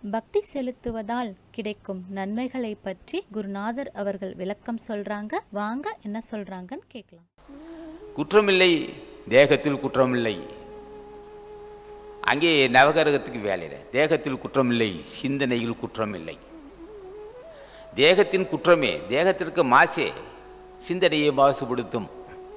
பக்தி செலுத்துவதால் கிடைக்கும் நன்மைகளை பற்றி குருநாதர் அவர்கள் விளக்கம் சொல்றாங்க வாங்க என்ன சொல்றாங்கன்னு கேட்கலாம் குற்றமில்லை தேகத்தில் குற்றமில்லை அங்கே நவகரகத்துக்கு வேலையில் தேகத்தில் குற்றமில்லை சிந்தனையில் குற்றமில்லை தேகத்தின் குற்றமே தேகத்திற்கு மாசே சிந்தனையை மாசுபடுத்தும்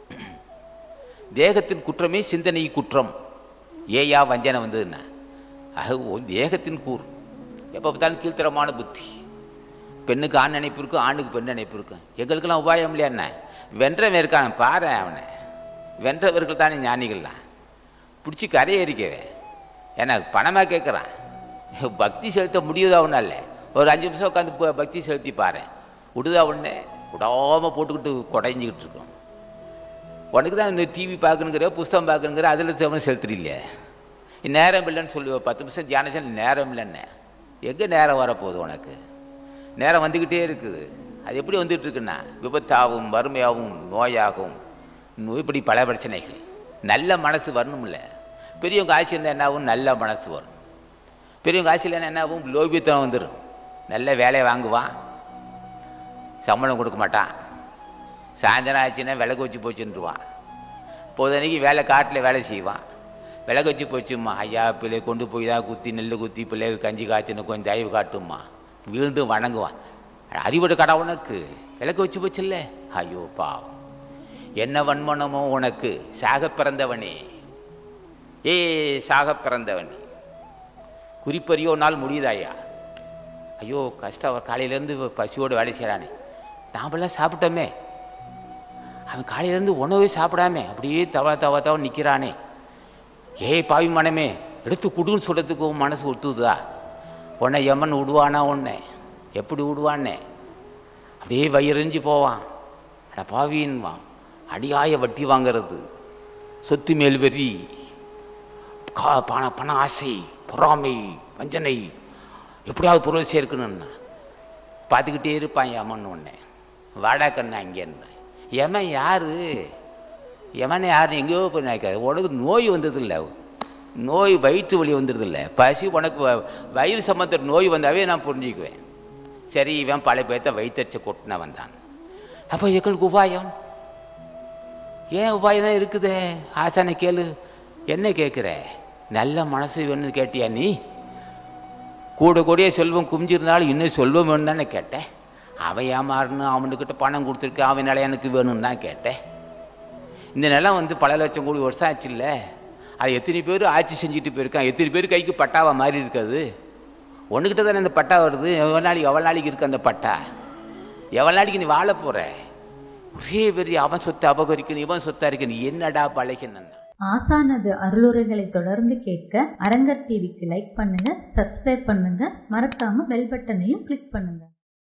தேகத்தின் குற்றமே சிந்தனை குற்றம் ஏயா வஞ்சனை வந்ததுன்னா அது ஒரு தேகத்தின் கூர் எப்போ பார்த்தாலும் கீழ்த்தரமான புத்தி பெண்ணுக்கு ஆண் நினைப்பு இருக்கும் ஆணுக்கு பெண் நினைப்பு இருக்கும் எங்களுக்கெல்லாம் உபாயம் இல்லையா என்ன வென்றவன் இருக்கான் பாரு அவனை வென்றவர்கள் தானே ஞானிகள்லாம் பிடிச்சி கரையேறிக்கவே ஏன்னா பணமாக கேட்குறான் பக்தி செலுத்த முடியுதா ஒன்றும் இல்லை ஒரு அஞ்சு நிமிஷம் உட்காந்து ப- பக்தி செலுத்தி பாரு விடுதா ஒன்று விடாமல் போட்டுக்கிட்டு குடைஞ்சிக்கிட்டு இருக்கோம் உனக்கு தான் இந்த டிவி பார்க்கணுங்கிற புஸ்தகம் பார்க்கணுங்கிற அதில் தவணை செலுத்துறீங்க நேரம் இல்லைன்னு சொல்லி ஒரு பத்து நிமிஷம் தியானம் செஞ்சு நேரம் இல்லைன்னு எங்கே நேரம் வரப்போகுது உனக்கு நேரம் வந்துக்கிட்டே இருக்குது அது எப்படி வந்துட்டு இருக்குன்னா விபத்தாகவும் வறுமையாகவும் நோயாகவும் நோய் இப்படி பல பிரச்சனைகள் நல்ல மனசு வரணும்ல பெரியவங்க ஆட்சி இருந்தால் என்ன ஆகும் நல்ல மனசு வரும் பெரியவங்க ஆட்சியில் என்ன ஆகும் லோபித்தனம் வந்துடும் நல்ல வேலையை வாங்குவான் சம்பளம் கொடுக்க மாட்டான் சாயந்தரம் ஆச்சுன்னா விளக்கு வச்சு போச்சுன்றுவான் பொழுதன்னைக்கு வேலை காட்டில் வேலை செய்வான் விளக்கு வச்சு போச்சும்மா ஐயா பிள்ளை கொண்டு போய் தான் குத்தி நெல் குத்தி பிள்ளைகள் கஞ்சி காய்ச்சின்னு கொஞ்சம் தயவு காட்டும்மா வீண்டும் வணங்குவான் அறிவுட கடை உனக்கு விளக்கு வச்சு போச்சுல்ல ஐயோ பாவம் என்ன வன்மனமோ உனக்கு சாக பிறந்தவனே ஏ சாக பிறந்தவனே குறிப்பறியோ நாள் முடியுதாயா ஐயோ கஷ்டம் அவர் காலையிலேருந்து பசியோடு வேலை செய்கிறானே நாமெல்லாம் சாப்பிட்டோமே அவன் காலையிலேருந்து உணவே சாப்பிடாம அப்படியே தவ தவ தவ நிற்கிறானே ஏய் பாவி மனமே எடுத்து குடுன்னு சொல்கிறதுக்கு உன் மனசு ஒத்துதா உன்னை எமன் விடுவானா உன்னை எப்படி விடுவானே அப்படியே வயிறறிஞ்சு போவான் அட பாவின்வான் அடியாய வட்டி வாங்கிறது சொத்து மேல் வெறி கா பண பண ஆசை பொறாமை வஞ்சனை எப்படியாவது பொருள் சேர்க்கணும்னா பார்த்துக்கிட்டே இருப்பான் யமன் உன்னை வாடா கண்ணா இங்கேன்னு யமன் யாரு யமன் யாரு எங்கேயோ போய் நினைக்காது உனக்கு நோய் வந்ததில்லை நோய் வயிற்று வலி வந்துடுதில்ல பசி உனக்கு வ- வயிறு சம்மந்த நோய் வந்தாவே நான் புரிஞ்சுக்குவேன் சரி இவன் பழைய பேர்த்த வயிற்றச்ச கொட்டின வந்தான் அப்போ எங்களுக்கு உபாயம் ஏன் உபாயம் தான் இருக்குதே ஆசானை கேளு என்ன கேட்குற நல்ல மனசு வேணும்னு கேட்டியா நீ கூட கூடயே செல்வம் குமிஞ்சிருந்தாலும் இன்னும் செல்வம் வேணும் தானே கேட்டேன் அவன் ஏமாறணும் அவனுக்கிட்ட பணம் கொடுத்துருக்கு அவன் நிலை எனக்கு வேணும்னு தான் கேட்டேன் இந்த நிலம் வந்து பல லட்சம் கோடி வருஷம் ஆச்சுல்ல அது எத்தனை பேர் ஆட்சி செஞ்சுட்டு போயிருக்கான் எத்தனை பேர் கைக்கு பட்டாவா மாறி இருக்காது ஒன்றுக்கிட்ட தானே இந்த பட்டா வருது எவ்வளோ நாளைக்கு எவ்வளோ நாளைக்கு இருக்கு அந்த பட்டா எவ்வளோ நாளைக்கு நீ வாழ போகிற ஒரே பெரிய அவன் சொத்தை அபகரிக்கணும் இவன் சொத்தா இருக்கு நீ என்னடா பழைக்கணும் ஆசானது அருளுரைகளை தொடர்ந்து கேட்க அரங்கர் டிவிக்கு லைக் பண்ணுங்க சப்ஸ்கிரைப் பண்ணுங்க மறக்காம பெல் பட்டனையும் கிளிக் பண்ணுங்க